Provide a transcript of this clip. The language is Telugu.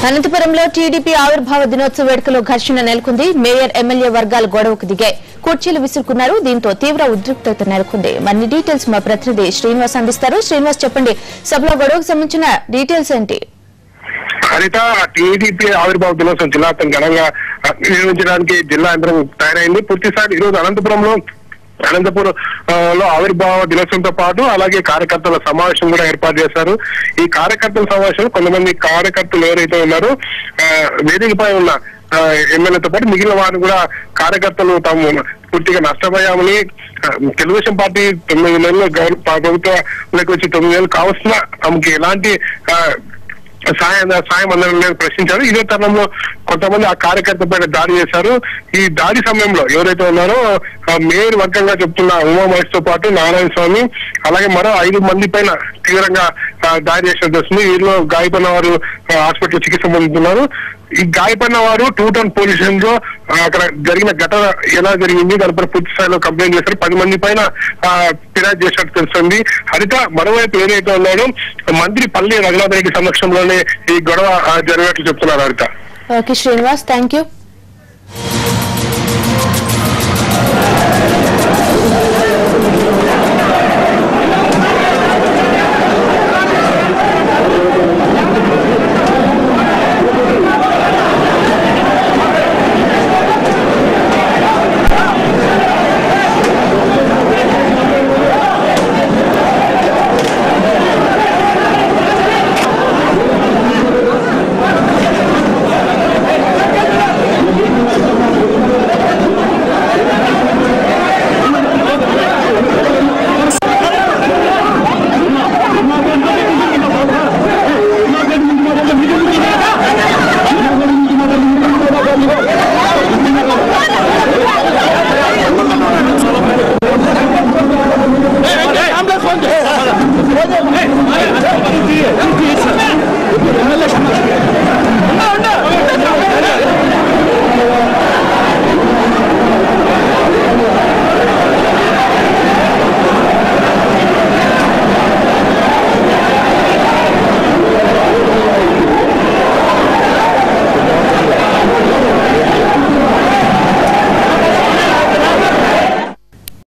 అనంతపురంలో టీడీపీ ఆవిర్భావ దినోత్సవ వేడుకలో ఘర్షణ నెలకొంది మేయర్ ఎమ్మెల్యే వర్గాలు గొడవకు దిగాయి కుర్చీలు విసురుకున్నారు దీంతో తీవ్ర ఉద్రిక్తత నెలకొంది మరిన్ని డీటెయిల్స్ మా ప్రతినిధి శ్రీనివాస్ అందిస్తారు శ్రీనివాస్ చెప్పండి సభలో గొడవకు సంబంధించిన డీటెయిల్స్ ఏంటి హరిత టీడీపీ ఆవిర్భావ దినోత్సవం జిల్లా ఘనంగా నిర్వహించడానికి జిల్లా యంత్రం తయారైంది పూర్తిస్థాయి ఈరోజు అనంతపురంలో అనంతపురం ఆ, లో ఆవిర్భావ దినోత్సవంతో పాటు అలాగే కార్యకర్తల సమావేశం కూడా ఏర్పాటు చేశారు ఈ కార్యకర్తల సమావేశం కొంతమంది కార్యకర్తలు ఎవరైతే ఉన్నారో ఆ, వేదికపై ఉన్న ఆ, ఎమ్మెల్యేతో పాటు మిగిలిన వారు కూడా కార్యకర్తలు తాము పూర్తిగా నష్టపోయామని ఆ, తెలుగుదేశం పార్టీ తొమ్మిది నెలలు గౌరవ ప్రభుత్వంలోకి వచ్చి తొమ్మిది నెలలు కావస్తున్నా తమకి ఎలాంటి ఆ, సాయం సాయం అందరం లేదు ప్రశ్నించారు ఇదే తరుణంలో కొంతమంది ఆ కార్యకర్త పైన దాడి చేశారు ఈ దాడి సమయంలో ఎవరైతే ఉన్నారో ఆ మేయర్ వర్గంగా చెప్తున్న ఉమా మహేష్ తో పాటు నారాయణ స్వామి అలాగే మరో ఐదు మంది పైన తీవ్రంగా ఆ, దాడి చేసినట్టు వస్తుంది వీరిలో గాయపడిన వారు ఆ, హాస్పిటల్ చికిత్స పొందుతున్నారు ఈ గాయపడిన వారు టూ టౌన్ పోలీస్ స్టేషన్ లో ఆ, అక్కడ జరిగిన ఘటన ఎలా జరిగింది దానిపై పూర్తి స్థాయిలో కంప్లైంట్ చేశారు పది మంది పైన ఆ, ఫిర్యాదు చేసినట్టు తెలుస్తుంది హరిత మరోవైపు ఏదైతే ఉన్నాడో మంత్రి పల్లి రఘునాథ్ రెడ్డి సమక్షంలోనే ఈ గొడవ ఆ, జరిగినట్లు చెప్తున్నారు హరిత ఓకే శ్రీనివాస్ థ్యాంక్ యూ